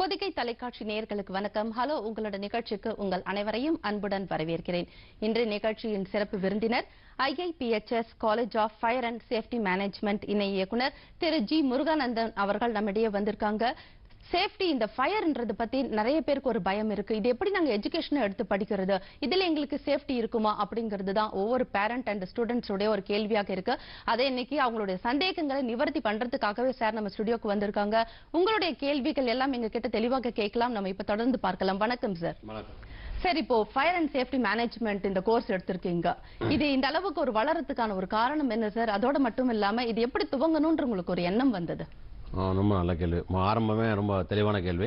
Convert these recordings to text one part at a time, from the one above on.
பொதிகை தொலைக்காட்சி நேயர்களுக்கு வணக்கம் ஹலோ உங்களோட நிகழ்ச்சிக்கு உங்கள் அனைவரையும் அன்புடன் வரவேற்கிறேன் இன்று நிகழ்ச்சியின் சிறப்பு விருந்தினர் IIPHS college of fire and safety management இணை இயக்குனர் திரு ஜி முருகானந்தன் அவர்கள் நம்மிடையே வந்திருக்காங்க சேஃப்டி இந்த ஃபயர்ன்றது பத்தி நிறைய பேருக்கு ஒரு பயம் இருக்கு இது எப்படி நாங்க எஜுகேஷனை எடுத்து படிக்கிறது இதுல எங்களுக்கு சேஃப்டி இருக்குமா அப்படிங்கிறது தான் ஒவ்வொரு பேரண்ட் அண்ட் ஸ்டூடெண்ட்ஸ் உடைய ஒரு கேள்வியாக இருக்கு அதை இன்னைக்கு அவங்களுடைய சந்தேகங்களை நிவர்த்தி பண்றதுக்காகவே சார் நம்ம ஸ்டுடியோக்கு வந்திருக்காங்க உங்களுடைய கேள்விகள் எல்லாம் எங்க கிட்ட தெளிவாக கேட்கலாம் நம்ம இப்ப தொடர்ந்து பார்க்கலாம் வணக்கம் சார் வணக்கம் சார் இப்போ ஃபயர் அண்ட் சேஃப்டி மேனேஜ்மெண்ட் இந்த கோர்ஸ் எடுத்திருக்கீங்க இது இந்த அளவுக்கு ஒரு வளரத்துக்கான ஒரு காரணம் என்ன சார் அதோட மட்டும் இல்லாம இது எப்படி துவங்கணும்ன்ற உங்களுக்கு ஒரு எண்ணம் வந்தது ஆ, ரொம்ப நல்ல கேள்வி ம- ஆரம்பமே ரொம்ப தெளிவான கேள்வி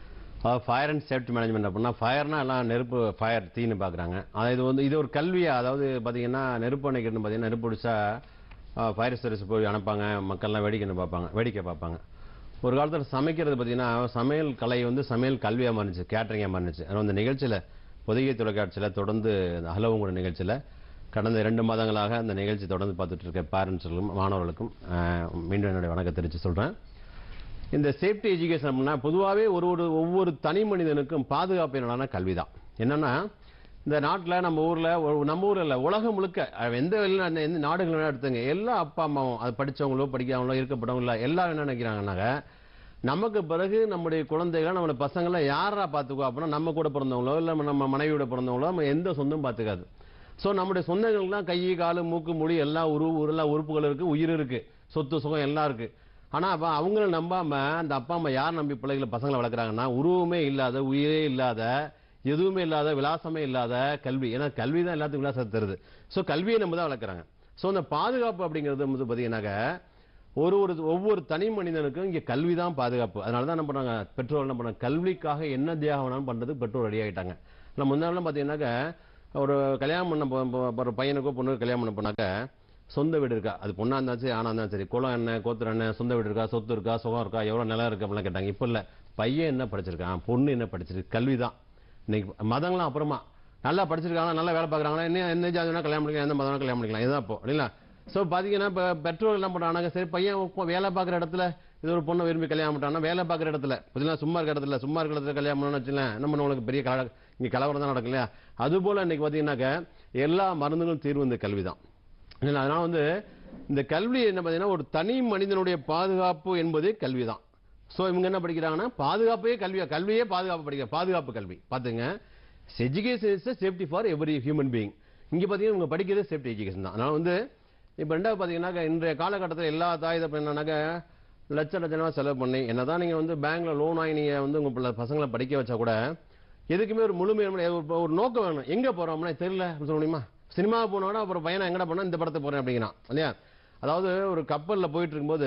ஃபயர் அண்ட் சேஃப்டி மேனேஜ்மெண்ட் அப்படின்னா ஃபயர்னா எல்லாம் நெருப்பு ஃபயர் தீன்னு பார்க்குறாங்க அதாவது இது வந்து இது ஒரு கல்வியா அதாவது பார்த்தீங்கன்னா நெருப்பு அணைக்கணும்னு பார்த்தீங்கன்னா நெருப்பு பிடிச்சா ஃபயர் சர்வீஸ் போய் அனுப்பாங்க மக்கள்லாம் வேடிக்கை பார்ப்பாங்க வேடிக்கை பார்ப்பாங்க ஒரு காலத்தில் சமைக்கிறது பார்த்தீங்கன்னா சமையல் கலை வந்து சமையல் கல்வியாக மாறிச்சு கேட்டரிங்காக மாறிச்சு ஆனால் அந்த நிகழ்ச்சியில் பொதிகை தொலைக்காட்சியில் தொடர்ந்து இந்த ஹலோங்கிற நிகழ்ச்சியில் கடந்த இரண்டு மாதங்களாக அந்த நிகழ்ச்சி தொடர்ந்து பார்த்துட்டு இருக்க பேரண்ட்ஸுக்கும் மாணவர்களுக்கும் ஆஹ், மீண்டும் என்னுடைய வணக்கத்தை தெரிவித்து சொல்கிறேன் இந்த சேஃப்டி எஜுகேஷன் அப்படின்னா பொதுவாகவே ஒரு ஒரு ஒவ்வொரு தனி மனிதனுக்கும் பாதுகாப்பு என்னன்னா கல்வி தான் என்னன்னா இந்த நாட்டில் நம்ம ஊரில் நம்ம ஊரில் இல்லை உலகம் முழுக்க அஹ், எந்த வெளி- அந்த எந்த நாடுகள் வேணா எடுத்துங்க எல்லா அப்பா அம்மாவும் அது படிச்சவங்களோ படிக்காதவங்களோ இருக்கப்பட்டவங்களோ எல்லாரும் என்ன நினைக்கிறாங்கன்னாக்க நமக்கு பிறகு நம்முடைய குழந்தைகளை நம்மளோட பசங்களை யாரா பார்த்துக்கோ அப்படின்னா நம்ம கூட பிறந்தவங்களோ இல்லை நம்ம மனைவியோட பிறந்தவங்களோ நம்ம எந்த சொந்தம் பார்த்துக்காது ஸோ நம்முடைய சொந்தங்களுக்குலாம் கை காலு மூக்கு மொழி எல்லா உரு எல்லா உறுப்புகள் இருக்கு உயிர் இருக்கு சொத்து சுகம் எல்லாம் இருக்கு ஆனா அப்ப அவங்கள நம்பாம அந்த அப்பா அம்மா யார் நம்பி பிள்ளைகளை பசங்களை வளர்க்குறாங்கன்னா உருவமே இல்லாத உயிரே இல்லாத எதுவுமே இல்லாத விலாசமே இல்லாத கல்வி ஏன்னா கல்வி தான் எல்லாத்துக்கும் விலாசத்தை தருது ஸோ கல்வியை நம்ம தான் வளர்க்குறாங்க ஸோ அந்த பாதுகாப்பு அப்படிங்கிறது வந்து பார்த்தீங்கன்னாக்க ஒரு ஒரு ஒவ்வொரு தனி மனிதனுக்கும் இங்கே கல்வி தான் பாதுகாப்பு அதனால தான் என்ன பண்ணாங்க பெற்றோர் என்ன பண்ணாங்க கல்விக்காக என்ன தியாகம் வேணாலும் பண்ணுறதுக்கு பெற்றோர் ரெடி ஆகிட்டாங்க நம்ம முன்னாடிலாம் பார்த்தீங்கன்னாக்க ஒரு கல்யாணம் பண்ண போ- போ- ஒரு பையனுக்கோ பொண்ணுக்கோ கல்யாணம் பண்ண போனாக்க சொந்த வீடு இருக்கா அது பொண்ணா இருந்தாலும் சரி ஆனா இருந்தாலும் சரி குளம் என்ன கோத்திர என்ன சொந்த வீடு இருக்கா சொத்து இருக்கா சுகம் இருக்கா எவ்வளவு நிலம் இருக்கு அப்படிலாம் கேட்டாங்க இப்போ இல்ல பையன் என்ன படிச்சிருக்கான் பொண்ணு என்ன படிச்சிருக்கு கல்வி தான் இன்னைக்கு மதங்களாம் அப்புறமா நல்லா படிச்சிருக்காங்க நல்லா வேலை பார்க்குறாங்களா என்ன என்ன ஜாதி வேணா கல்யாணம் பண்ணிக்கலாம் எந்த மதம் வேணா கல்யாணம் பண்ணிக்கலாம் இதுதான் இப்போ இல்லைங்களா ஸோ பார்த்தீங்கன்னா இப்போ பெற்றோர் என்ன பண்ணுறாங்க சரி பையன் உப்ப- வேலை பார்க்குற இடத்துல இது ஒரு பொண்ணை விரும்பி கல்யாணம் பண்ணிட்டாங்கன்னா வேலை பார்க்குற இடத்துல பார்த்தீங்கன்னா சும்மா இருக்கிற இடத்துல சும்மா இருக்கிற இடத்துல கல்யாணம் பண்ணணும்னு வச்சுக்கலாம் நம்ம உங்களுக்கு பெரிய கல இங்கே கலவரம் தான் நடக்கும் இல்லையா அதுபோல் இன்னைக்கு பார்த்தீங்கன்னாக்க எல்லா மருந்துகளும் தீர்வு இந்த கல்வி தான் இல்ல, அதனால வந்து இந்த கல்வி என்ன பார்த்தீங்கன்னா ஒரு தனி மனிதனுடைய பாதுகாப்பு என்பது கல்வி தான் ஸோ இவங்க என்ன படிக்கிறாங்கன்னா பாதுகாப்பே கல்வியா கல்வியே பாதுகாப்பு படிக்கிற பாதுகாப்பு கல்வி பார்த்துங்க education is safety for every human being இங்கே பார்த்தீங்கன்னா இவங்க படிக்கிறது சேஃப்டி எஜுகேஷன் தான் அதனால வந்து இப்போ ரெண்டாவது பார்த்தீங்கன்னாக்கா இன்றைய காலகட்டத்தில் எல்லா தாய் தப்பு என்னன்னாக்க லட்ச லட்சமா செலவு பண்ணி என்னதான் நீங்க வந்து பேங்க்ல லோன் வாங்கி நீங்க வந்து உங்க பிள்ளை- பசங்களை படிக்க வச்சா கூட எதுக்குமே ஒரு முழுமை ஒரு ஒரு நோக்கம் வேணும் எங்க போறோம்னா தெரியல அப்படின்னு சொல்ல முடியுமா சினிமா போனோட அப்புறம் பையனை எங்கடா போனா இந்த படத்தை போறேன் அப்படிங்கிறான் இல்லையா அதாவது ஒரு கப்பல்ல போயிட்டு இருக்கும்போது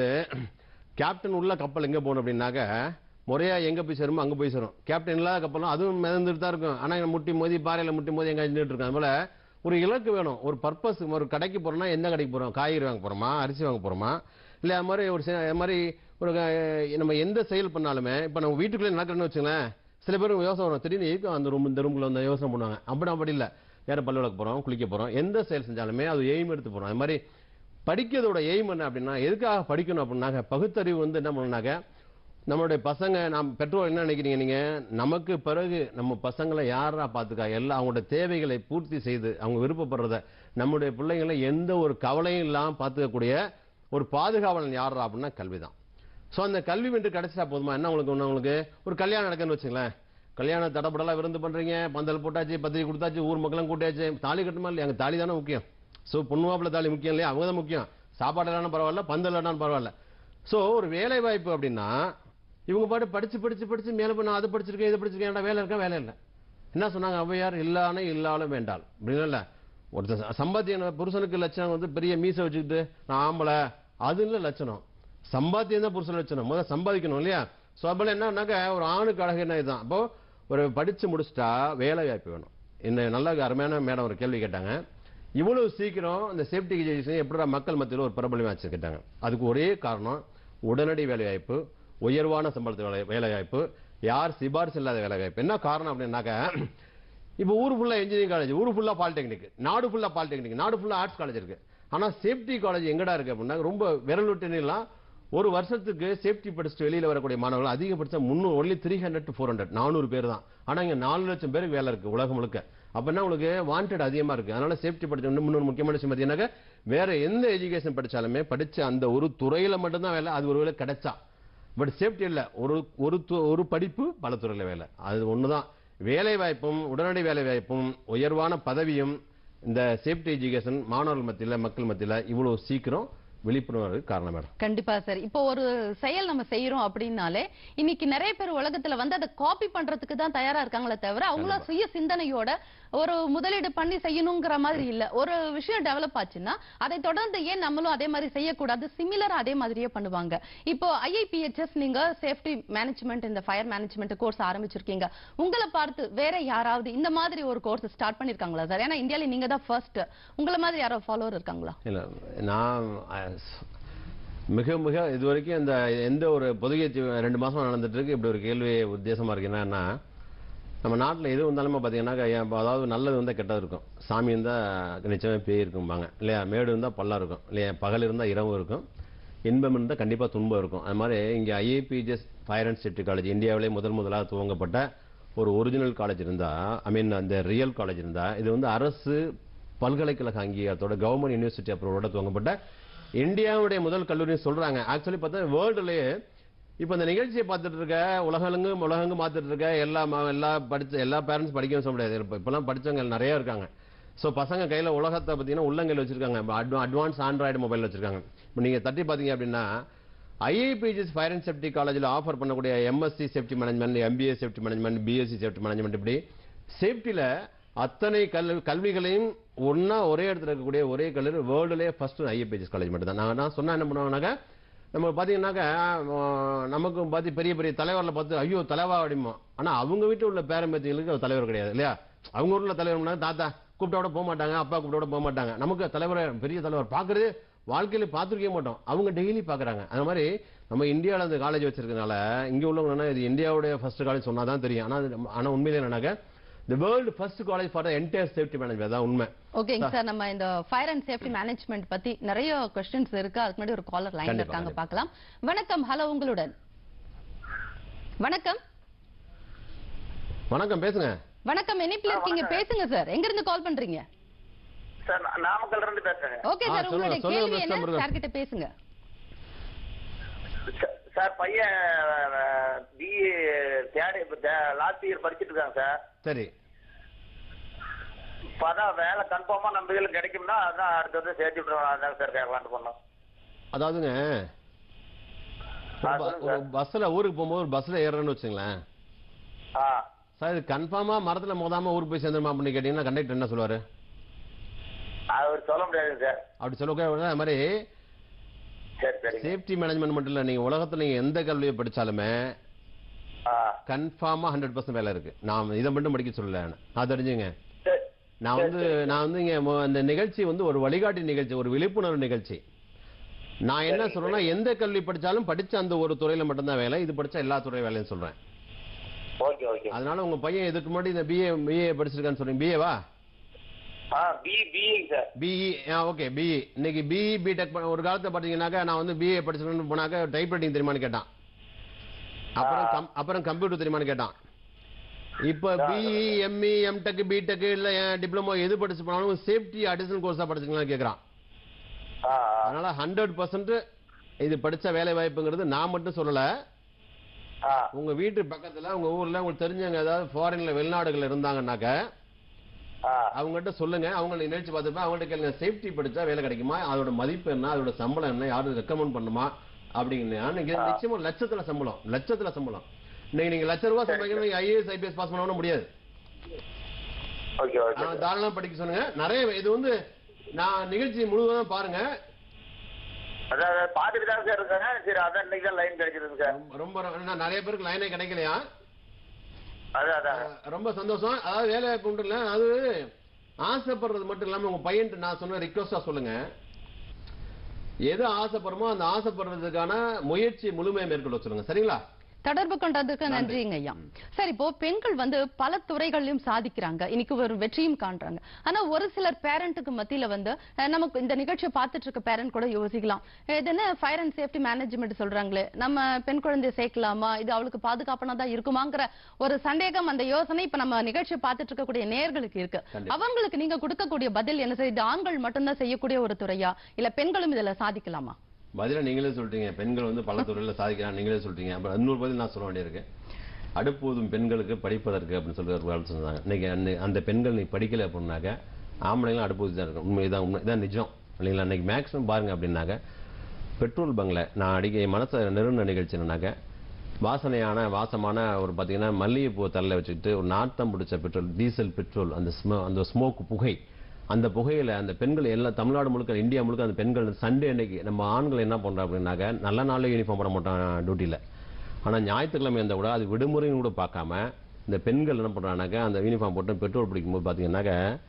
கேப்டன் உள்ள கப்பல் எங்க போகணும் அப்படின்னாக்க முறையா எங்க போய் சேருமோ அங்க போய் சேரும் கேப்டன் இல்லாத கப்பலும் அதுவும் மிதந்துட்டு தான் இருக்கும் ஆனா இங்க முட்டி மோதி பாறையில முட்டி மோதி எங்க நின்றுட்டு இருக்கும் அது போல ஒரு இலக்கு வேணும் ஒரு பர்பஸ் ஒரு கடைக்கு போறோம்னா எந்த கடைக்கு போறோம் காய்கறி வாங்க போறோமா அரிசி வாங்க போறோமா இல்ல அது மாதிரி ஒரு சி- அது மாதிரி ஒரு க- நம்ம எந்த செயல் பண்ணாலுமே இப்ப நம்ம வீட்டுக்குள்ளே நடக்கிறோம்னு வச்சுங்களேன் சில பேர் யோசனை வரும் திடீர்னு இருக்கும் அந்த ரூம் இந்த ரூம்ல வந்து யோசனை பண்ணுவாங்க அப்படி அப்படி இல்ல வேற பல்லு விளக்க போறோம் குளிக்க போறோம் எந்த செயல் செஞ்சாலுமே அது எய்ம் எடுத்து போறோம் அது மாதிரி படிக்கிறதோட எய்ம் என்ன அப்படின்னா எதுக்காக படிக்கணும் அப்படின்னாக்க பகுத்தறிவு வந்து என்ன பண்ணாக்க நம்மளுடைய பசங்க நாம் பெற்றோர் என்ன நினைக்கிறீங்க நீங்க நமக்கு பிறகு நம்ம பசங்களை யாரா பார்த்துக்கா எல்லாம் அவங்களோட தேவைகளை பூர்த்தி செய்து அவங்க விருப்பப்படுறத நம்முடைய பிள்ளைங்களை எந்த ஒரு கவலையும் இல்லாம பார்த்துக்கக்கூடிய ஒரு பாதுகாவலன் யாரா அப்படின்னா கல்வி தான் ஸோ அந்த கல்வி வென்று கிடைச்சிட்டா போதுமா என்ன உங்களுக்கு ஒண்ணு உங்களுக்கு ஒரு கல்யாணம் நடக்குன்னு வச்சுங்களேன் கல்யாணம் தடப்படலாம் விருந்து பண்றீங்க பந்தல் போட்டாச்சு பத்திரிக்கை கொடுத்தாச்சு ஊர் மக்களும் கூட்டியாச்சு தாலி கட்டுமா இல்லையா அங்க தாலி தானே முக்கியம் ஸோ பொண்ணு மாப்பிள்ளை தாலி முக்கியம் இல்லையா அவங்க தான் முக்கியம் சாப்பாடு இல்லைனா பரவாயில்ல பந்தல் இல்லைனாலும் பரவாயில்ல ஸோ ஒரு வேலை வாய்ப்பு அப்படின்னா இவங்க பாட்டு படிச்சு படிச்சு படிச்சு மேல போய் நான் அது படிச்சிருக்கேன் இது படிச்சிருக்கேன் ஏன்டா வேலை இருக்கா வேலை இல்லை என்ன சொன்னாங்க ஔவையார் இல்லானே இல்லாலும் வேண்டாள் அப்படின்னு ஒருத்தர் ச- சம்பாத்தியம் புருஷனுக்கு லட்சணம் வந்து பெரிய மீசை வச்சுக்கிட்டு நான் ஆம்பளை அது இல்லை லட்சணம் சம்பாத்தியம் தான் புருஷன் லட்சணம் முதல்ல சம்பாதிக்கணும் இல்லையா ஸோ அப்போ என்னன்னாக்க ஒரு ஆணுக்கு அழகு என்ன இதுதான் அப்போ ஒரு படிச்சு முடிச்சிட்டா வேலை வாய்ப்பு வேணும் இந்த நல்ல அருமையான மேடம் ஒரு கேள்வி கேட்டாங்க இவ்வளவு சீக்கிரம் இந்த சேஃப்டி எஜுகேஷன் எப்படிடா மக்கள் மத்தியில் ஒரு பிரபலமாச்சு கேட்டாங்க அதுக்கு ஒரே காரணம் உடனடி வேலைவாய்ப்பு உயர்வான சம்பளத்து வேலை வேலைவாய்ப்பு யார் சிபாரிசு இல்லாத வேலைவாய்ப்பு என்ன காரணம் அப்படின்னாக்க இப்போ ஊர் ஃபுல்லா இன்ஜினியரிங் காலேஜ் ஊர் ஃபுல்லா பாலிடெக்னிக் நாடு ஃபுல்லா பாலிடெக்னிக் நாடு ஃபுல்லா ஆர்ட்ஸ் காலேஜ் இருக்கு ஆனா சேஃப்டி காலேஜ் எங்கடா இருக்கு அப்படின்னா ரொம்ப விரல் விட்டுலாம் ஒரு வருஷத்துக்கு சேஃப்டி படிச்சுட்டு வெளியில வரக்கூடிய மாணவர்கள் அதிகபட்சம் முன்னூறு only three hundred to four hundred நானூறு பேர் தான் ஆனா இங்க நாலு லட்சம் பேருக்கு வேலை இருக்கு உலகம் முழுக்க அப்படின்னா உங்களுக்கு வாண்டட் அதிகமா இருக்கு அதனால சேஃப்டி படிச்ச இன்னும் இன்னொரு முக்கியமான விஷயம் பார்த்தீங்கன்னாக்க வேற எந்த எஜுகேஷன் படிச்சாலுமே படிச்ச அந்த ஒரு துறையில மட்டும்தான் வேலை அது ஒரு வேலை கிடைச்சா பட் சேஃப்டி இல்ல ஒரு ஒரு து- ஒரு படிப்பு பல துறையில வேலை அது ஒண்ணுதான் வேலை வாய்ப்பும் உடனடி வேலை வாய்ப்பும் உயர்வான பதவியும் இந்த சேஃப்டி எஜுகேஷன் மாணவர்கள் மத்தியில மக்கள் மத்தியில இவ்வளவு சீக்கிரம் விழிப்புணர்வு காரணம் மேடம் கண்டிப்பா சார் இப்போ ஒரு செயல் நம்ம செய்யறோம் அப்படின்னாலே இன்னைக்கு நிறைய பேர் உலகத்துல வந்து அதை காப்பி பண்றதுக்கு தான் தயாரா இருக்காங்களே தவிர அவங்கள சுய சிந்தனையோட ஒரு முதலீடு பண்ணி செய்யணுங்கிற மாதிரி இல்ல ஒரு விஷயம் டெவலப் ஆச்சுன்னா அதை தொடர்ந்து ஏன் நம்மளும் அதே மாதிரி செய்யக்கூடாது சிமிலரா அதே மாதிரியே பண்ணுவாங்க இப்போ ஐஐபிஹெச்எஸ் நீங்க சேஃப்டி மேனேஜ்மெண்ட் இந்த ஃபயர் மேனேஜ்மெண்ட் கோர்ஸ் ஆரம்பிச்சிருக்கீங்க உங்களை பார்த்து வேற யாராவது இந்த மாதிரி ஒரு கோர்ஸ் ஸ்டார்ட் பண்ணிருக்காங்களா சார் ஏன்னா இந்தியால நீங்க தான் ஃபர்ஸ்ட் உங்களை மாதிரி யாரோ ஃபாலோவர் இருக்காங்களா இல்ல நான் அஹ், மிக மிக இது வரைக்கும் இந்த எந்த ஒரு பொதுகை ரெண்டு மாசமா நடந்துட்டு இருக்கு இப்படி ஒரு கேள்வி உத்தேசமா இருக்கு என்னன்னா நம்ம நாட்டுல எது வந்தாலுமே பாத்தீங்கன்னா ஏன் இப்ப அதாவது நல்லது வந்தா கெட்டது இருக்கும் சாமி இருந்தா நிச்சயமே பேய் இருக்கும்பாங்க இல்லையா மேடு இருந்தா பள்ளம் இருக்கும் இல்லையா பகல் இருந்தா இரவு இருக்கும் இன்பம் இருந்தா கண்டிப்பா துன்பம் இருக்கும் அது மாதிரி இங்க IAPGS fire and safety college இந்தியாவிலே முதல் முதலாக துவங்கப்பட்ட ஒரு ஒரிஜினல் காலேஜ் இருந்தா ஐ மீன் அந்த ரியல் காலேஜ் இருந்தா இது வந்து அரசு பல்கலைக்கழக அங்கீகாரத்தோட கவர்மெண்ட் யூனிவர்சிட்டி அப்ரூவோட துவங்கப்பட்ட இந்தியாவுடைய முதல் கல்லூரி சொல்றாங்க ஆக்சுவலி பார்த்தா வேர்ல்டுலயே இப்ப இந்த நிகழ்ச்சியை பார்த்துட்டு இருக்க உலகெங்கும் உலகெங்கும் பார்த்துட்டு இருக்க எல்லா ம- எல்லா படிச்ச எல்லா பேரண்ட்ஸ் படிக்கவும் சொல்ல முடியாது இப்ப இப்பெல்லாம் படிச்சவங்க நிறைய இருக்காங்க சோ பசங்க கையில உலகத்தை பார்த்தீங்கன்னா உள்ளங்கையில் வச்சிருக்காங்க அட்வான்ஸ் ஆண்ட்ராய்டு மொபைல் வச்சிருக்காங்க இப்போ நீங்க தட்டி பார்த்தீங்க அப்படின்னா ஐஐபிஜிஎஸ் ஃபயர் அண்ட் சேஃப்டி காலேஜில் ஆஃபர் பண்ணக்கூடிய MSc safety management MBA safety management BSc safety management இப்படி சேஃப்டில அத்தனை கல் கல்விகளையும் ஒண்ணா ஒரே இடத்துல இருக்கக்கூடிய ஒரே கல்லூரி வேர்ல்டுலேயே ஃபர்ஸ்ட் ஐஏபிஜிஎஸ் காலேஜ் மட்டும் தான் நான் நான் சொன்னா என்ன பண்ணுவாங்கன்னாக்கா நம்ம பாத்தீங்கன்னாக்கா அஹ், நமக்கு பார்த்து பெரிய பெரிய தலைவர்ல பார்த்து ஐயோ தலைவா அப்படிமோ ஆனா அவங்க வீட்டில் உள்ள பேரம்பேத்திகளுக்கு அவர் தலைவர் கிடையாது இல்லையா அவங்க ஊர்ல தலைவர் தாத்தா கூப்பிட்டோட போக மாட்டாங்க அப்பா கூப்பிட்டோட போக மாட்டாங்க நமக்கு தலைவர் பெரிய தலைவர் பாக்குறது வாழ்க்கையில பார்த்துருக்கவே மாட்டோம் அவங்க டெய்லி பாக்குறாங்க அந்த மாதிரி நம்ம இந்தியாவில் அந்த காலேஜ் வச்சிருக்கனால இங்க உள்ளவங்க என்ன இது இந்தியாவுடைய ஃபர்ஸ்ட் காலேஜ் சொன்னாதான் தெரியும் ஆனா அது- ஆனா உண்மையிலே என்னன்னாக்க the world first college for entire safety management தான் உண்மை ஓகேங்க சார் நம்ம இந்த ஃபயர் அண்ட் சேஃப்டி மேனேஜ்மெண்ட் பத்தி நிறைய கொஸ்டின்ஸ் இருக்கு அதுக்கு முன்னாடி ஒரு காலர் லைன்ல கண்டிப்பா, இருக்காங்க கண்டிப்பா. பார்க்கலாம் வணக்கம் ஹலோ உங்களுடன் வணக்கம் வணக்கம் பேசுங்க வணக்கம் இணைப்பில் இருக்கீங்க பேசுங்க சார் எங்க இருந்து கால் பண்றீங்க சார் நான் நாமக்கல்ல இருந்து பேசுறேங்க ஓகே ஆ, சார் சொல்லுங்க, உங்களுடைய சொல்லுங்க, கேள்வி என்ன மிஸ்டர் முருகன். சார் கிட்ட பேசுங்க ச- சார் பையன் பிஏ தேர்ட் இப்போ லாஸ்ட் இயர் படிச்சிட்டு இருக்காங்க சார் சரி இப்போ அதான் வேலை கன்ஃபார்மா நம்ம இதில் கிடைக்கும்னா அதான் அடுத்த வந்து சேர்த்து விட்டுருவோம் அதான் சார் கேட்கலான்னு பண்ணோம் அதாவதுங்க ஆ, ஒரு ப- சொல்லுங்க ஒரு பஸ்ல ஊருக்கு போகும்போது ஒரு பஸ்ல ஏறுறேன்னு வச்சுங்களேன் ஆ சார் இது கன்ஃபார்மா மரத்துல மோதாம ஊருக்கு போய் சேர்ந்துருமா அப்படின்னு கேட்டீங்கன்னா கண்டக்டர் என்ன சொல்லுவாரு அவர் சொல்ல முடியாதுங்க சார் அப்படி சொல்ல அது மாதிரி சரி சரிங்க சேஃப்டி மேனேஜ்மெண்ட் மட்டும் இல்ல நீங்க உலகத்துல நீங்க எந்த கல்வியை படிச்சாலுமே ஆ கன்ஃபார்மா ஹண்ட்ரட் பர்சன்ட் வேலை இருக்கு நான் இதை மட்டும் படிக்க சொல்லல நான் தெரிஞ்சுங்க சரி நான் வந்து நான் வந்து இங்க மொ- இந்த நிகழ்ச்சி வந்து ஒரு வழிகாட்டி நிகழ்ச்சி ஒரு விழிப்புணர்வு நிகழ்ச்சி நான் என்ன சொல்றேன்னா எந்த கல்வி படிச்சாலும் படிச்ச அந்த ஒரு துறையில மட்டும்தான் வேலை இது படிச்சா எல்லா துறை வேலையும் சொல்றேன் ஓகே ஓகே அதனால உங்க பையன் இதுக்கு முன்னாடி இந்த பிஏ பிஏ படிச்சிருக்கான்னு சொல்றீங்க பிஏவா ஆ பி பிஇங்க சார் பிஇ ஓகே பிஇ இன்னைக்கு பிஇ பிடெக் ஒரு காலத்துல பாத்தீங்கன்னாக்கா நான் வந்து பிஏ படிச்சிருக்கேன்னு போனாக்க டைப் ரைட்டிங் தெரியுமான்னு கேட்டான் அப்புறம் கம்- அப்புறம் கம்ப்யூட்டர் தெரியுமான்னு கேட்டான் இப்ப பிஇ எம்இ எம்டெக் பிடெக் இல்ல டிப்ளமோ எது படிச்சு போனாலும் சேஃப்டி அடிஷனல் கோர்ஸா படிச்சுக்கலாம் கேக்குறான் ஆ ஆ அதனால ஹண்ட்ரட் பர்சன்ட் இது படிச்ச வேலை வாய்ப்புங்கிறது நான் மட்டும் சொல்லல ஆ உங்க வீட்டு பக்கத்துல உங்க ஊர்ல உங்களுக்கு தெரிஞ்சவங்க ஏதாவது ஃபாரின்ல வெளிநாடுகள் இருந்தாங்கன்னாக்க ஆ அவங்ககிட்ட சொல்லுங்க அவங்க நிகழ்ச்சி பார்த்துப்பா அவங்கள்ட்ட கேளுங்க சேஃப்டி படிச்சா வேலை கிடைக்குமா அதோட மதிப்பு என்ன அதோட சம்பளம் என்ன யாரும் ரெக்கமெண்ட் பண்ணுமா அப்படிங்க நீங்க நிச்சயமா லட்சத்துல சம்பளம் லட்சத்துல சம்பளம் இன்னைக்கு நீங்க லட்ச ரூபாய் சம்பாதிக்கணும் நீங்க ஐஏஎஸ் ஐபிஎஸ் பாஸ் பண்ண முடியாது ஓகே ஓகே ஆனா தாராளமா படிக்க சொன்னுங்க நிறைய இது வந்து நான் நிகழ்ச்சி முழுவதும் பாருங்க அதான் பார்த்துட்டு தான் சார் இருக்காங்க சரி அதான் இன்னைக்கு தான் லைன் கிடைச்சிருக்கு சார் ரொம்ப- ரொம்ப ரொம்ப- நிறைய பேருக்கு லைனே கிடைக்கலையா அதான் அதான் ரொம்ப சந்தோஷம் அதாவது வேலை வாய்ப்பு உண்டு இல்ல அது ஆசைப்படுறது மட்டும் இல்லாம உங்க பையன்ட்டு நான் சொன்ன ரிக்வஸ்டா சொல்லுங்க எது ஆசைப்படுறோமோ அந்த ஆசைப்படுறதுக்கான முயற்சி முழுமையை மேற்கொள்ள சொல்லுங்க சரிங்களா தொடர்பு கொண்டதுக்கு நன்றிங்க ஐயா சரி இப்போ பெண்கள் வந்து பல துறைகளிலும் சாதிக்கிறாங்க இன்னைக்கு ஒரு வெற்றியும் காண்றாங்க ஆனா ஒரு சிலர் பேரண்ட்டுக்கு மத்தியில வந்து அஹ், நமக்கு இந்த நிகழ்ச்சியை பார்த்துட்டு இருக்க பேரண்ட் கூட யோசிக்கலாம் இது என்ன ஃபயர் அண்ட் சேஃப்டி மேனேஜ்மெண்ட் சொல்றாங்களே நம்ம பெண் குழந்தைய சேர்க்கலாமா இது அவளுக்கு பாதுகாப்பானதா இருக்குமாங்கிற ஒரு சந்தேகம் அந்த யோசனை இப்ப நம்ம நிகழ்ச்சியை பார்த்துட்டு இருக்கக்கூடிய நேர்களுக்கு இருக்கு அவங்களுக்கு நீங்க கொடுக்கக்கூடிய பதில் என்ன சார் இது ஆண்கள் மட்டும்தான் செய்யக்கூடிய ஒரு துறையா இல்ல பெண்களும் இதுல சாதிக்கலாமா பதிலா நீங்களே சொல்லிட்டீங்க பெண்கள் வந்து பல துறையில சாதிக்கிறாங்க நீங்களே சொல்லிட்டீங்க அப்புறம் இன்னொரு பதில் நான் சொல்ல வேண்டியிருக்கு அடுப்போதும் பெண்களுக்கு படிப்பதற்கு அப்படின்னு சொல்லி ஒரு வேலை சொன்னாங்க இன்னைக்கு அந்த- அந்த பெண்கள் நீ படிக்கல அப்படின்னாக்க ஆம்பளைங்களும் அடுப்பூதி தான் இருக்கும் உண்மை இதான் உண்மை இதான் நிஜம் இல்லைங்களா இன்னைக்கு மேக்ஸிமம் பாருங்க அப்படின்னாக்க பெட்ரோல் பங்கில் நான் அடிக்க என் மனசை நெருங்கின நிகழ்ச்சி என்னன்னாக்க வாசனையான வாசமான ஒரு பார்த்தீங்கன்னா மல்லிகைப்பூ தள்ள வச்சுக்கிட்டு ஒரு நாட்டம் பிடிச்ச பெட்ரோல் டீசல் பெட்ரோல் அந்த ஸ்மோ அந்த ஸ்மோக் புகை அந்த புகையில அந்த பெண்கள் எல்லாம் தமிழ்நாடு முழுக்க இந்தியா முழுக்க அந்த பெண்கள் சண்டே அன்னைக்கு நம்ம ஆண்கள் என்ன பண்றோம் அப்படின்னாக்க நல்ல நாள்ல யூனிஃபார்ம் போட மாட்டோம் டியூட்டியில் ஆனா ஞாயிற்றுக்கிழமை இருந்தால் கூட அது விடுமுறைன்னு கூட பார்க்காம இந்த பெண்கள் என்ன பண்றாங்கனாக்க அந்த யூனிஃபார்ம் போட்டு பெட்ரோல் பிடிக்கும்போது பார்த்தீங்கன்னாக்க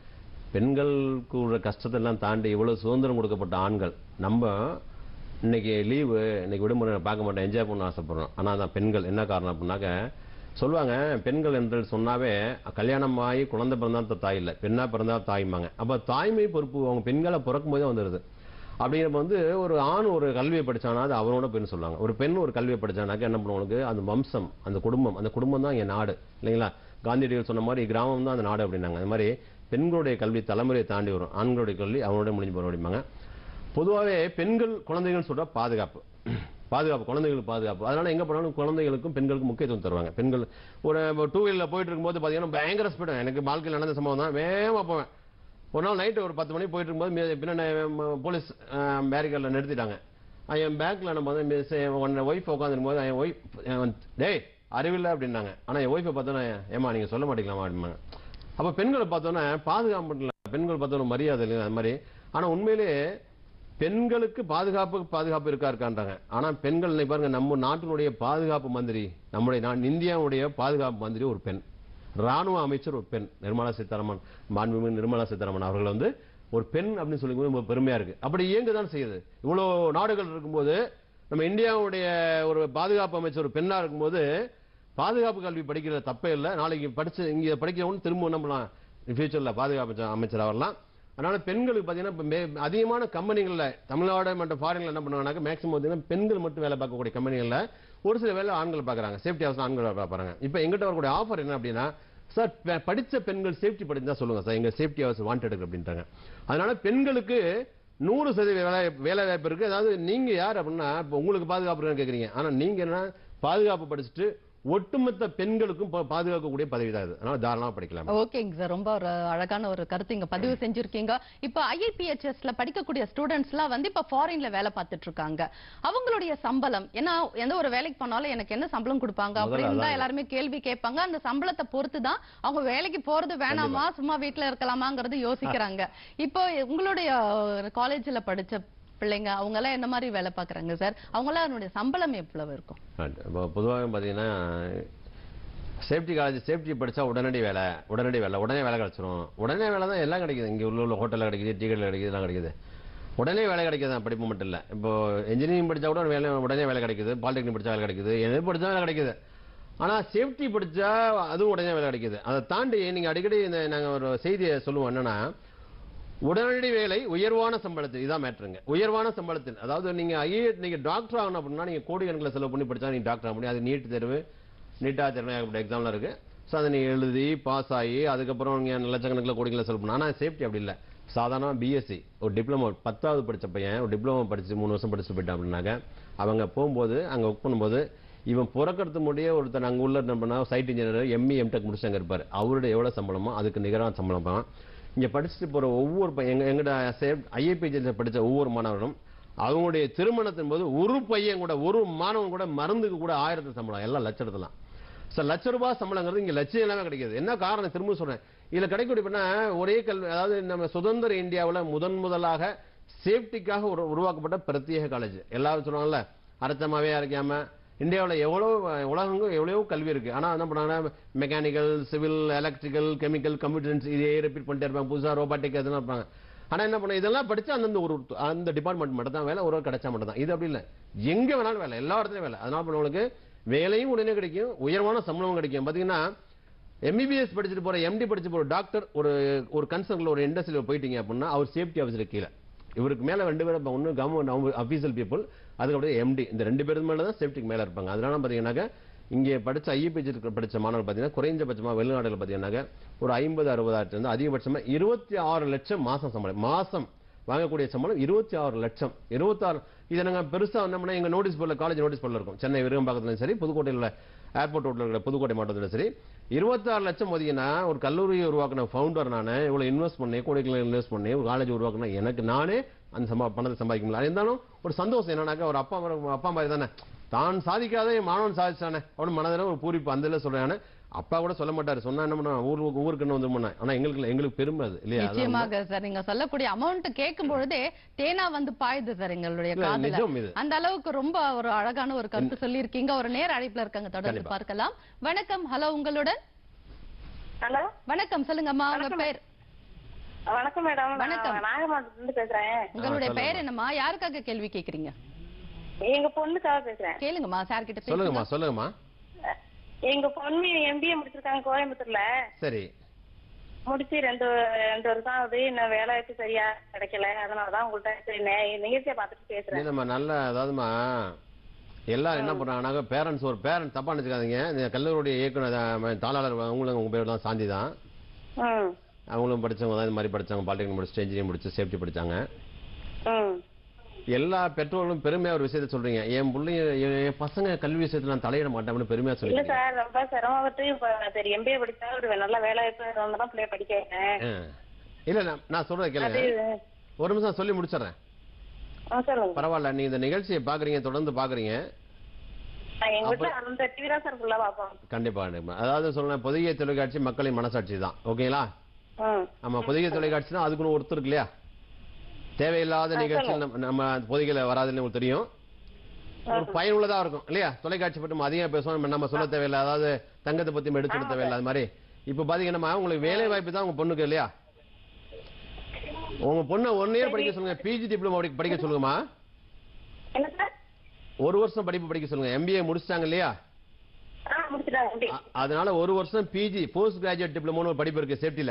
பெண்களுக்கு உள்ள கஷ்டத்தை எல்லாம் தாண்டி இவ்வளவு சுதந்திரம் கொடுக்கப்பட்ட ஆண்கள் நம்ம இன்னைக்கு லீவு இன்னைக்கு விடுமுறை பார்க்க மாட்டோம் என்ஜாய் பண்ண ஆசைப்படுறோம் ஆனா அதான் பெண்கள் என்ன காரணம் அப்படின்னாக்க சொல்லுவாங்க பெண்கள் என்று சொன்னாவே கல்யாணம் ஆகி குழந்தை பிறந்தா தாய் இல்லை பெண்ணா பிறந்தா தாய்மாங்க அப்ப தாய்மை பொறுப்பு அவங்க பெண்களை பிறக்கும் போதே வந்துடுது அப்படிங்கிறப்ப வந்து ஒரு ஆண் ஒரு கல்வியை படிச்சானா அது அவனோட பெண் சொல்லுவாங்க ஒரு பெண் ஒரு கல்வியை படிச்சானாக்க என்ன பண்ணுவாங்களுக்கு அந்த வம்சம் அந்த குடும்பம் அந்த குடும்பம் தான் என் நாடு இல்லைங்களா காந்தியடிகள் சொன்ன மாதிரி கிராமம் தான் அந்த நாடு அப்படின்னாங்க அது மாதிரி பெண்களுடைய கல்வி தலைமுறையை தாண்டி வரும் ஆண்களுடைய கல்வி அவனோட முடிஞ்சு போற அப்படிம்பாங்க பொதுவாகவே பெண்கள் குழந்தைகள் சொல்ற பாதுகாப்பு பாதுகாப்பு குழந்தைகளுக்கு பாதுகாப்பு அதனால எங்க போனாலும் குழந்தைகளுக்கும் பெண்களுக்கும் முக்கியத்துவம் தருவாங்க பெண்கள் ஒரு டூ வீலர்ல போயிட்டு இருக்கும்போது பாத்தீங்கன்னா பயங்கர ஸ்பீடு எனக்கு வாழ்க்கையில் நடந்த சம்பவம் தான் வேகமா போவேன் ஒரு நாள் நைட்டு ஒரு பத்து மணிக்கு போயிட்டு இருக்கும்போது மீ- பின்னாடி ம- போலீஸ் பேரிகேட்ல நிறுத்திட்டாங்க அஹ் என் பேக்ல நம்ம வந்து மிஸ் உன்னை ஒய்ஃப் உட்காந்துருக்கும் போது என் ஒய்ஃப் டேய் அறிவில்லை அப்படின்னாங்க ஆனா என் ஒய்ஃபை பார்த்தோன்னே ஏமா நீங்க சொல்ல மாட்டீங்களாமா அப்படின்னாங்க அப்ப பெண்களை பார்த்தோன்னே பாதுகாப்பு இல்லை பெண்கள் பார்த்தோன்னே மரியாதை இல்லை அது மாதிரி ஆனா உண்மையிலே பெண்களுக்கு பாதுகாப்பு பாதுகாப்பு இருக்கா இருக்கான்றாங்க ஆனா பெண்கள் இன்னைக்கு பாருங்க நம்ம நாட்டினுடைய பாதுகாப்பு மந்திரி நம்முடைய நான் இந்தியாவுடைய பாதுகாப்பு மந்திரி ஒரு பெண் ராணுவ அமைச்சர் ஒரு பெண் நிர்மலா சீதாராமன் மாண்புமிகு நிர்மலா சீதாராமன் அவர்கள் வந்து ஒரு பெண் அப்படின்னு சொல்லி ரொம்ப பெருமையா இருக்கு அப்படி இயங்குதான் செய்யுது இவ்வளவு நாடுகள் இருக்கும்போது நம்ம இந்தியாவுடைய ஒரு பாதுகாப்பு அமைச்சர் ஒரு பெண்ணா இருக்கும்போது பாதுகாப்பு கல்வி படிக்கிற தப்பே இல்லை நாளைக்கு படிச்சு இங்க படிக்கிறவங்க திரும்ப என்ன பண்ணலாம் ஃபியூச்சர்ல பாதுகாப்பு அமைச்சர் வரலாம் அதனால பெண்களுக்கு பாத்தீங்கன்னா இப்ப மே- அதிகமான கம்பெனிகள்ல தமிழ்நாடு மற்றும் ஃபாரின்ல என்ன பண்ணுவாங்கன்னா மேக்ஸிமம் பாத்தீங்கன்னா பெண்கள் மட்டும் வேலை பார்க்கக்கூடிய கம்பெனிகள்ல ஒரு சில வேலை ஆண்கள் பார்க்கறாங்க சேஃப்டி ஹவுஸ் ஆண்கள் வேலை பார்க்கறாங்க இப்போ எங்கிட்ட வரக்கூடிய ஆஃபர் என்ன அப்படின்னா சார் ப- படிச்ச பெண்கள் சேஃப்டி படிச்சா சொல்லுங்க சார் எங்க சேஃப்டி ஹவுஸ் வாண்டட் அப்படின்றாங்க அதனால பெண்களுக்கு நூறு சதவீத வேலை வேலை வாய்ப்பு இருக்கு அதாவது நீங்க யார் அப்படின்னா இப்போ உங்களுக்கு பாதுகாப்பு இருக்கான்னு கேக்குறீங்க ஆனா நீங்க என்ன பாதுகாப்பு படிச்சுட்டு ஒட்டுமொத்த பெண்களுக்கும் பா- பாதுகாக்கக்கூடிய பதவி தான் இது அதனால தாராளமா படிக்கலாம் ஓகேங்க சார் ரொம்ப ஒரு அழகான ஒரு கருத்து இங்க பதிவு செஞ்சிருக்கீங்க இப்ப ஐஐபிஹெச்எஸ்ல படிக்கக்கூடிய ஸ்டூடெண்ட்ஸ் எல்லாம் வந்து இப்ப ஃபாரின்ல வேலை பார்த்துட்டு இருக்காங்க அவங்களுடைய சம்பளம் ஏன்னா எந்த ஒரு வேலைக்கு போனாலும் எனக்கு என்ன சம்பளம் கொடுப்பாங்க முதல்ல அப்படின்னு தான் அதான். எல்லாருமே கேள்வி கேட்பாங்க அந்த சம்பளத்தை பொறுத்து தான் அவங்க வேலைக்கு போறது வேணாமா சும்மா வீட்ல இருக்கலாமாங்கிறது யோசிக்கிறாங்க இப்போ உங்களுடைய காலேஜ்ல படிச்ச பிள்ளைங்க அவங்க எல்லாம் என்ன மாதிரி வேலை பாக்குறாங்க சார் அவங்க எல்லாம் அதனுடைய சம்பளம் எவ்வளவு இருக்கும் இப்போ பொதுவாக பார்த்தீங்கன்னா சேஃப்டி காலேஜ் சேஃப்டி படிச்சா உடனடி வேலை உடனடி வேலை உடனே வேலை கிடைச்சிரும் உடனே வேலை தான் எல்லாம் கிடைக்குது இங்கே உள்ள உள்ள ஹோட்டலில் கிடைக்குது டீ கடையில் கிடைக்குது எல்லாம் கிடைக்குது உடனே வேலை கிடைக்குது தான் படிப்பு மட்டும் இல்லை இப்போ இன்ஜினியரிங் படிச்சா கூட வேலை உடனே வேலை கிடைக்குது பாலிடெக்னிக் படிச்சா வேலை கிடைக்குது எது படிச்சா வேலை கிடைக்குது ஆனால் சேஃப்டி படிச்சா அதுவும் உடனே வேலை கிடைக்குது அதை தாண்டி நீங்கள் அடிக்கடி இந்த நாங்கள் ஒரு செய்தியை சொல்லுவோம் என்னன்னா உடனடி வேலை உயர்வான சம்பளத்தில் இதான் மேட்ருங்க உயர்வான சம்பளத்தில் அதாவது நீங்க ஐஏ நீங்க டாக்டர் ஆகணும் அப்படின்னா நீங்க கோடிக்கணக்கில் செலவு பண்ணி படிச்சா நீங்க டாக்டர் ஆக முடியும் அது நீட் தேர்வு நீட்டா தேர்வு ஏகப்பட்ட எக்ஸாம்லாம் இருக்கு ஸோ அதை நீங்க எழுதி பாஸ் ஆகி அதுக்கப்புறம் நீங்க லட்சக்கணக்கில் கோடிக்கணக்கில் செலவு பண்ணணும் ஆனால் சேஃப்டி அப்படி இல்லை சாதாரண பிஎஸ்சி ஒரு டிப்ளமோ பத்தாவது படிச்ச பையன் ஒரு டிப்ளமோ படிச்சு மூணு வருஷம் படிச்சு போயிட்டான் அப்படின்னாக்க அவங்க போகும்போது அங்க ஒர்க் பண்ணும்போது இவன் பிறக்கிறது முடிய ஒருத்தர் அங்க உள்ள என்ன பண்ணா சைட் இன்ஜினியர் எம்இ எம்டெக் முடிச்சு அங்க இருப்பாரு அவருடைய எவ்வளவு சம்பளமோ அதுக்கு நிகரான சம்பளம் தான் இங்க படிச்சுட்டு போற ஒவ்வொரு பையன் எங்க எங்கட ஐஏபி படிச்ச ஒவ்வொரு மாணவரும் அவங்களுடைய திருமணத்தின் போது ஒரு பையன் கூட ஒரு மாணவன் கூட மருந்துக்கு கூட ஆயிரத்து சம்பளம் எல்லாம் லட்சத்துலாம் சார் லட்ச ரூபாய் சம்பளங்கிறது இங்க லட்சம் எல்லாமே கிடைக்குது என்ன காரணம் திரும்ப சொல்றேன் இதுல கிடைக்கக்கூடிய பண்ணா ஒரே கல்வி அதாவது நம்ம சுதந்திர இந்தியாவுல முதன் முதலாக சேஃப்டிக்காக ஒரு உருவாக்கப்பட்ட பிரத்யேக காலேஜ் எல்லாரும் சொல்லுவாங்கல்ல அரைச்சமாவே அரைக்காம இந்தியாவில் எவ்வளோ உலகங்கும் எவ்வளவோ கல்வி இருக்கு ஆனா என்ன பண்ணாங்கன்னா mechanical civil electrical chemical computers இதே ரிப்பீட் பண்ணிட்டே இருப்பாங்க புதுசா ரோபாட்டிக் அதெல்லாம் இருப்பாங்க ஆனா என்ன பண்ண இதெல்லாம் படிச்சா அந்தந்த ஒரு அந்த டிபார்ட்மெண்ட் மட்டும் தான் வேலை ஒரு ஒரு கிடைச்சா மட்டும் தான் இது அப்படி இல்லை எங்க வேணாலும் வேலை எல்லா இடத்துலயும் வேலை அதனால பண்ண உங்களுக்கு வேலையும் உடனே கிடைக்கும் உயர்வான சம்பளமும் கிடைக்கும் பாத்தீங்கன்னா எம்பிபிஎஸ் படிச்சுட்டு போற எம்டி படிச்சு போற டாக்டர் ஒரு ஒரு கன்சர்ன்ல ஒரு இண்டஸ்ட்ரியில போயிட்டீங்க அப்படின்னா அவர் சேஃப்டி ஆஃபீஸர் கீழே இவருக்கு மேல ரெண்டு பேரும் ஒன்னு கவர்மெண்ட் அபிஷியல் பீப்புள் அதுக்கப்புறம் எம்டி இந்த ரெண்டு பேருக்கு மேல தான் சேஃப்டிக்கு மேல இருப்பாங்க அதனால பாத்தீங்கன்னாக்க இங்கே படிச்ச ஐபிஎச் படிச்ச மாணவர் பாத்தீங்கன்னா குறைஞ்சபட்சமா வெளிநாடுகள் பாத்தீங்கன்னாக்க ஒரு ஐம்பது அறுபதாயிரத்துல இருந்து அதிகபட்சமா இருபத்தி ஆறு லட்சம் மாசம் சம்பளம் மாசம் வாங்கக்கூடிய சம்பளம் இருபத்தி ஆறு லட்சம் இருபத்தாறு இதை நாங்க பெருசா என்ன பண்ணா எங்க நோட்டீஸ் போர்டில் காலேஜ் நோட்டீஸ் போர்டில் இருக்கும் சென்னை விருகம்பாக்கத்துலையும் சரி புதுக்கோட்டையில் உள்ள ஏர்போர்ட் ரோட்ல இருக்கிற புதுக்கோட்டை மாவட்டத்திலும் சரி இருபத்தாறு லட்சம் மதியனா ஒரு கல்லூரியை உருவாக்கின ஃபவுண்டர் நான் இவ்வளவு இன்வெஸ்ட் பண்ணி கோடிகளை இன்வெஸ்ட் பண்ணி ஒரு காலேஜ் உருவாக்கின எனக்கு நானே அந்த சம்பா பணத்தை சம்பாதிக்க முடியல இருந்தாலும் ஒரு சந்தோஷம் என்னன்னாக்கா ஒரு அப்பா ஒரு அப்பா மாதிரி தானே தான் சாதிக்காத என் மாணவன் சாதிச்சானே அவனு மனதில் ஒரு பூரிப்பு அந்த இதில் சொல்றேன் அப்பா கூட சொல்ல மாட்டாரு சொன்னா என்ன பண்ண ஊருக்கு ஊருக்கு என்ன வந்து ஆனா எங்களுக்கு எங்களுக்கு பெருமை அது இல்லையா அதான் நிச்சயமாக சார் நீங்க சொல்லக்கூடிய அமௌண்ட் கேட்கும் பொழுதே தேனா வந்து பாயுது சார் எங்களுடைய இல்ல, காதுல நிஜம் இது. அந்த அளவுக்கு ரொம்ப ஒரு அழகான ஒரு கருத்து சொல்லியிருக்கீங்க ஒரு நேர அழைப்புல இருக்காங்க தொடர்ந்து கண்டிப்பா. பார்க்கலாம் வணக்கம் ஹலோ உங்களுடன் ஹலோ வணக்கம் சொல்லுங்கம்மா உங்க வணக்கம். பேர் வணக்கம் மேடம் வணக்கம். நான் நாகமாவட்டத்துல இருந்து பேசுறேன் உங்களுடைய சொல்லுங்க. பெயர் என்னம்மா யாருக்காக கேள்வி கேக்குறீங்க எங்க பொண்ணுக்காக பேசுறேன் கேளுங்கம்மா சார் கிட்ட சொல்லுங்கம்மா பேசுங்க சொல்லுங்கம்மா எங்க பொண்ணு எம்பிஏ முடிச்சிருக்காங்க கோயம்புத்தூர்ல சரி முடிச்சு ரெண்டு ரெண்டு வருஷம் ஆகுது இன்னும் வேலை வாய்ப்பு சரியா கிடைக்கல அதனாலதான் உங்கள்ட்ட சரி நே- நிகழ்ச்சியை பார்த்துட்டு பேசுறேன் இல்லம்மா நல்ல அதாவதுமா எல்லாரும் என்ன பண்றாங்கன்னாக்க பேரண்ட்ஸ் ஒரு பேரண்ட் தப்பா நினைச்சுக்காதீங்க இந்த கல்லூரியுடைய இயக்குனர் அஹ், தாளாளர் அவங்களும் உங்க பேர் தான் சாந்தி தான் ம் அவங்களும் படிச்சவங்க தான் இந்த மாதிரி படிச்சாங்க பாலிடெக்னிக் முடிச்சு இன்ஜினியரிங் முடிச்சு சேஃப்டி படிச்சாங்க ம் எல்லா பெற்றோர்களும் பெருமையா ஒரு விஷயத்த சொல்றீங்க என் பிள்ளைங்க என் என் பசங்க கல்வி விஷயத்துல நான் தலையிட மாட்டேன் பெருமையா இல்ல சொல்றீங்க சார் ரொம்ப சிரமப்பட்டு இப்ப சரி எம்பிஏ படிச்சா ஒரு நல்ல வேலை வாய்ப்பு வந்தா பிள்ளைய படிக்க வைக்கிறேன் ஆ. இல்ல நான் நான் சொல்றேன் அது கேளுங்க ஒரு நிமிஷம் சொல்லி முடிச்சிடுறேன் ஆ, சொல்லுங்க பரவாயில்ல நீங்க இந்த நிகழ்ச்சியை பாக்குறீங்க தொடர்ந்து பாக்குறீங்க நான் எங்க வீட்டுல அந்த டிவி தான் சார் ஃபுல்லா பார்ப்போம் கண்டிப்பா கண்டிப்பா அதாவது சொல்றேன் பொதிகை தொலைக்காட்சி மக்களின் மனசாட்சி தான் ஓகேங்களா ம் ஆமா பொதிகை தொலைக்காட்சி தான் அதுக்குன்னு ஒருத்தர் இருக்கு இல்லையா தேவையில்லாத நிகழ்ச்சிகள் நம்ம- நம்ம பொதிகையில வராதுன்னு உங்களுக்கு தெரியும் ஒரு பயனுள்ளதா இருக்கும் இல்லையா தொலைக்காட்சி பற்றி நம்ம அதிகம் பேசுவோம் நம்ம- நம்ம சொல்ல தேவையில்லை அதாவது தங்கத்தை பத்தி நம்ம எடுத்து சொல்ல தேவையில்லை அது மாதிரி இப்ப பாத்தீங்கன்னா உங்களுக்கு வேலை வாய்ப்பு தான் உங்க பொண்ணுக்கு இல்லையா உங்க பொண்ணை ஒன் இயர் படிக்க சொல்லுங்க பிஜி டிப்ளமோ படிக்க சொல்லுங்கம்மா என்ன சார் ஒரு வருஷம் படிப்பு படிக்க சொல்லுங்க எம்பிஏ முடிச்சிட்டாங்க இல்லையா ஆ முடிச்சுட்டாங்க எப்படி அ- அதனால ஒரு வருஷம் பிஜி போஸ்ட் கிராஜுவேட் டிப்ளமோன்னு ஒரு படிப்பு இருக்கு சேஃப்டில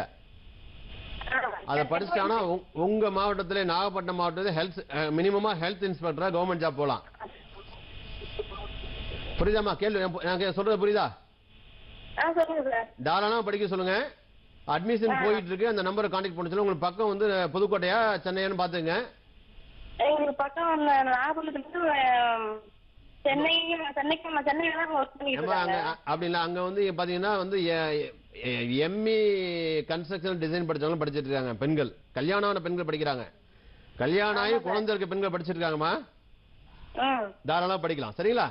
அதை படிச்சிட்டாங்கன்னா உங்க- உங்க மாவட்டத்துல நாகப்பட்டினம் மாவட்டத்துல ஹெல்த் மினிமமா ஹெல்த் இன்ஸ்பெக்டரா கவர்மெண்ட் ஜாப் போலாம் புரியுதாம்மா கேள்வி நான் பு- நான் கே- சொல்றது புரியுதா ஆ சொல்லுங்க சார் தாராளமா படிக்க சொல்லுங்க அட்மிஷன் போயிட்டு இருக்கு அந்த நம்பரை கான்டாக்ட் பண்ண சொல்லுங்க உங்களுக்கு பக்கம் வந்து புதுக்கோட்டையா சென்னையான்னு பாத்துங்க எங்களுக்கு பக்கம் வந்து நாகப்பட்டினத்துல இருந்து சென்னை சென்னைக்கு சென்னையில தான் ஒர்க் பண்ணிட்டு ஏம்மா அங்க இருக்காங்க அ- அப்படி இல்ல அங்க வந்து பாத்தீங்கன்னா வந்து எம்இ கன்ஸ்ட்ரக்ஷன் டிசைன் படிச்சவங்க படிச்சிட்டு இருக்காங்க பெண்கள் கல்யாணம் ஆன பெண்கள் படிக்கிறாங்க கல்யாணம் ஆகி குழந்தை இருக்க பெண்கள் படிச்சிட்டு இருக்காங்கம்மா ம் தாராளமா படிக்கலாம் சரிங்களா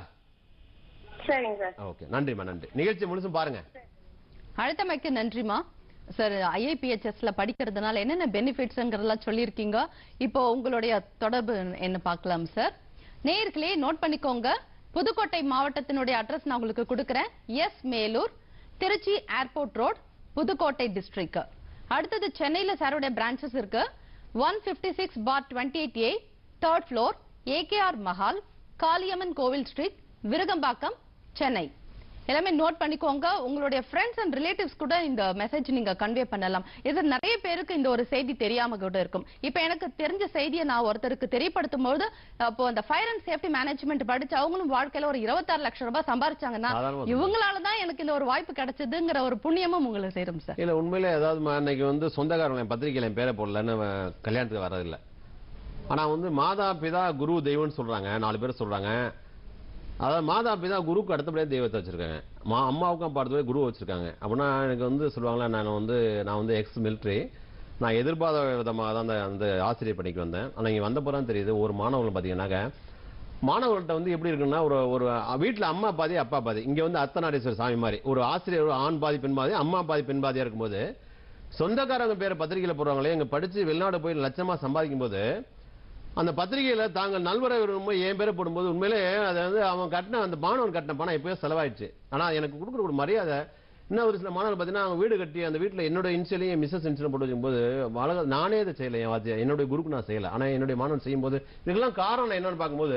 சரிங்க சார் ஓகே நன்றிம்மா நன்றி நிகழ்ச்சி முழுசும் பாருங்க அழுத்தமைக்கு நன்றிமா சார் ஐஐபிஹெச்எஸ்ல படிக்கிறதுனால என்னென்ன பெனிஃபிட்ஸ்ங்கிறதெல்லாம் சொல்லியிருக்கீங்க இப்போ உங்களுடைய தொடர்பு என்ன பார்க்கலாம் சார் நேயர்களே நோட் பண்ணிக்கோங்க புதுக்கோட்டை மாவட்டத்தினுடைய அட்ரஸ் நான் உங்களுக்கு கொடுக்குறேன் S Melur Trichy airport road Pudukkottai district அடுத்தது சென்னையில சாருடைய பிரான்ச்சஸ் இருக்கு one fifty six four twenty eight A third floor AKR Mahal Kaliamman Koil street Virugambakkam Chennai எல்லாமே நோட் பண்ணிக்கோங்க உங்களுடைய ஃப்ரெண்ட்ஸ் அண்ட் ரிலேட்டிவ்ஸ் கூட இந்த மெசேஜ் நீங்க கன்வே பண்ணலாம் இது நிறைய பேருக்கு இந்த ஒரு செய்தி தெரியாம கூட இருக்கும் இப்போ எனக்கு தெரிஞ்ச செய்தியை நான் ஒருத்தருக்கு தெரியப்படுத்தும் போது அப்போ அந்த ஃபயர் அண்ட் சேஃப்டி மேனேஜ்மெண்ட் படிச்சு அவங்களும் வாழ்க்கையில ஒரு இருபத்தாறு லட்சம் ரூபாய் சம்பாரிச்சாங்கன்னா சாதாரணமா சொல்லுங்க. இவங்களால தான் எனக்கு இந்த ஒரு வாய்ப்பு கிடைச்சதுங்கிற ஒரு புண்ணியமும் உங்களுக்கு சேரும் சார் இல்ல உண்மையிலே ஏதாவது அன்னைக்கு வந்து சொந்தக்காரங்க என் பத்திரிக்கையில என் பேரை போடலன்னு அவன் கல்யாணத்துக்கு வர்றதில்ல ஆனா வந்து மாதா பிதா குரு தெய்வம்னு சொல்றாங்க நாலு பேர் சொல்றாங்க அதாவது மாதா பிதா குருக்கு அடுத்தபடியே தெய்வத்தை வச்சிருக்காங்க மா அம்மாவுக்கும் அப்பா அடுத்தபடியே குரு வச்சிருக்காங்க அப்படின்னா எனக்கு வந்து சொல்லுவாங்களா நான் வந்து நான் வந்து எக்ஸ் மிலிட்ரி நான் எதிர்பாராத விதமாக தான் அந்த அந்த ஆசிரியர் பணிக்கு வந்தேன் ஆனா இங்க வந்த தான் தெரியுது ஒரு மாணவர்கள் பார்த்தீங்கன்னாக்க மாணவர்கள்ட்ட வந்து எப்படி இருக்குன்னா ஒரு ஒரு வீட்டுல அம்மா பாதி அப்பா பாதி இங்க வந்து அர்த்தநாடீஸ்வரர் சாமி மாதிரி ஒரு ஆசிரியர் ஒரு ஆண் பாதி பெண் பாதி அம்மா பாதி பெண் பாதியா இருக்கும்போது சொந்தக்காரங்க பேரை பத்திரிகையில போடுறாங்களே எங்க படிச்சு வெளிநாடு போய் லட்சமா சம்பாதிக்கும் போது அந்த பத்திரிகையில தாங்கள் நல்வரை விரும்பும் என் பேரை போடும்போது உண்மையிலே அதை வந்து அவன் கட்டின அந்த மாணவன் கட்டின பணம் எப்பயோ செலவாயிடுச்சு ஆனா எனக்கு கொடுக்குற ஒரு மரியாதை இன்னும் ஒரு சில மாணவர்கள் பார்த்தீங்கன்னா அவங்க வீடு கட்டி அந்த வீட்டுல என்னோட இன்சியலையும் என் மிஸ்ஸஸ் இன்சியலும் போட்டு வைக்கும்போது வளக நானே இதை செய்யல என் வாத்தியா என்னுடைய குருக்கு நான் செய்யல ஆனா என்னுடைய மாணவன் செய்யும்போது இதுக்கெல்லாம் காரணம் என்னன்னு பார்க்கும்போது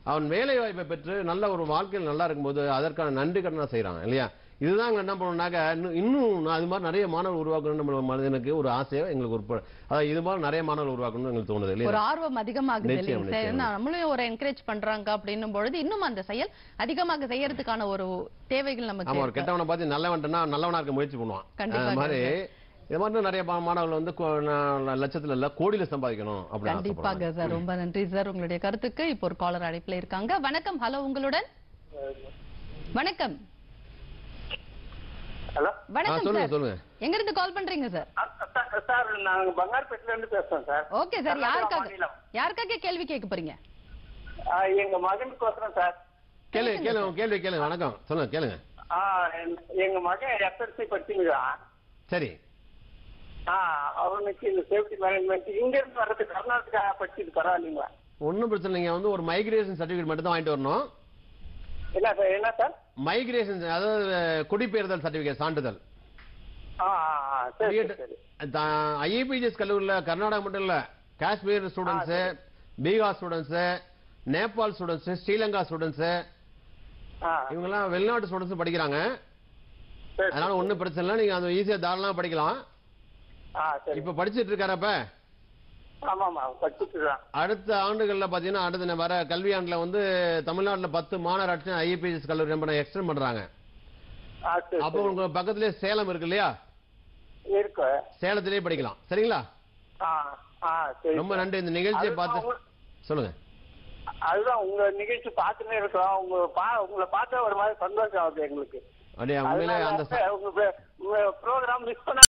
அவன் வேலை வாய்ப்பை பெற்று நல்ல ஒரு வாழ்க்கையில் நல்லா இருக்கும்போது அதற்கான நன்றி கடனா செய்றாங்க இல்லையா இதுதான் எங்க என்ன பண்ணணும்னாக்க இன்னும் இன்னும் நான் இது மாதிரி நிறைய மாணவர்கள் உருவாக்கணும் நம்ம மனிதனுக்கு ஒரு ஆசையை எங்களுக்கு ஒரு ப- அதாவது இது மாதிரி நிறைய மாணவர்கள் உருவாக்கணும்னு எங்களுக்கு தோணுது ஒரு இல்லையா ஆர்வம் அதிகமாகுது நிச்சயம், இல்லைங்க சார் நிச்சயம். நம்மளும் ஒரு என்கரேஜ் பண்றாங்க அப்படின்னும் பொழுது இன்னும் அந்த செயல் அதிகமாக செய்யறதுக்கான ஒரு தேவைகள் நமக்கு ஆமா ஒரு இருக்கு. கெட்டவனை பார்த்து நல்லவன்ட்டனா நல்லவனா இருக்க முயற்சி பண்ணுவான் கண்டிப்பா, அது மாதிரி இது மாதிரி நிறைய மா- மாணவர்கள் வந்து கொ- நான் லட்சத்துல இல்ல கோடியில சம்பாதிக்கணும் அப்படின்னு கண்டிப்பாக ஆசைப்படுறாங்க. சார் ரொம்ப நன்றி சார் உங்களுடைய கருத்துக்கு இப்போ ஒரு காலர் அழைப்புல இருக்காங்க வணக்கம் ஹலோ உங்களுடன் வணக்கம் ஹலோ ஆ, வணக்கம் சொல்லுங்க சார் சொல்லுங்க எங்க இருந்து கால் பண்றீங்க சார் சார் நாங்க பங்கார்பேட்டில இருந்து பேசுறோம் சார் ஓகே சார் கர்நாடகா யாருக்காக மாநிலம். யாருக்காக கேள்வி கேட்க போறீங்க ஆ, எங்க மகனுக்கோசரம் சார் கேளு கேளு உங்க கேள்வி கேளுங்க வணக்கம் சொல்லுங்க கேளுங்க ஆ, என்- எங்க மகன் எஸ்எல்சி படிச்சுங்கிறான் சரி அவனுக்கு இந்த சேஃப்டி மேனேஜ்மெண்ட் இங்க இருந்து வர்றது கர்நாடகா படிச்சுட்டு பரவாயில்லைங்களா ஒண்ணும் பிரச்சனை இல்லைங்க வந்து ஒரு மைக்ரேஷன் சர்டிபிகேட் மட்டும் தான் வாங்கிட்டு வரணும் என்ன சார் என்ன சார் மைக்ரேஷன் அதாவது குடிபெயர்தல் சர்டிபிகேட் சான்றிதழ் ஆ ஆ, ஆ, சரி சரி, சரி ஐஏபிஜிஎஸ் கல்லூரியில் கர்நாடகா மட்டும் இல்ல Kashmir students Bihar students Nepal students Sri Lanka students ஆ இவங்கெல்லாம் வெளிநாட்டு ஸ்டூடெண்ட்ஸ் படிக்கிறாங்க சரி அதனால ஒண்ணும் பிரச்சனை இல்லை நீங்க அது ஈஸியா தாராளமா படிக்கலாம் ஆ சரி இப்ப படிச்சிட்டு இருக்காரப்ப ஆமாமா படிச்சுட்டு இருக்கான் அடுத்த ஆண்டுகள்ல பாத்தீங்கன்னா அடுத்த வர கல்வி ஆண்டுல வந்து தமிழ்நாட்டுல பத்து மாநகராட்சி ஐஏபிஎஸ் கல்லூரி நம்ம எக்ஸ்டெண்ட் பண்றாங்க ஆ சரி அப்போ உங்க பக்கத்துலயே சேலம் இருக்கு இல்லையா சரி. இருக்கு சேலத்திலேயே படிக்கலாம் சரிங்களா ஆ ஆ சரி ரொம்ப நன்றி இந்த நிகழ்ச்சியை அதுதான் பார்த்து உங்க- சொல்லுங்க அதுதான் உங்க நிகழ்ச்சி பார்த்துன்னே இருக்கோம் உங்க பா உங்களை பார்த்தா ஒரு மாதிரி சந்தோஷம் ஆகுது எங்களுக்கு அப்படியே உண்மையிலே அந்த ச- அதனால உங்க ப்ரோக்ராம் மிஸ் பண்ண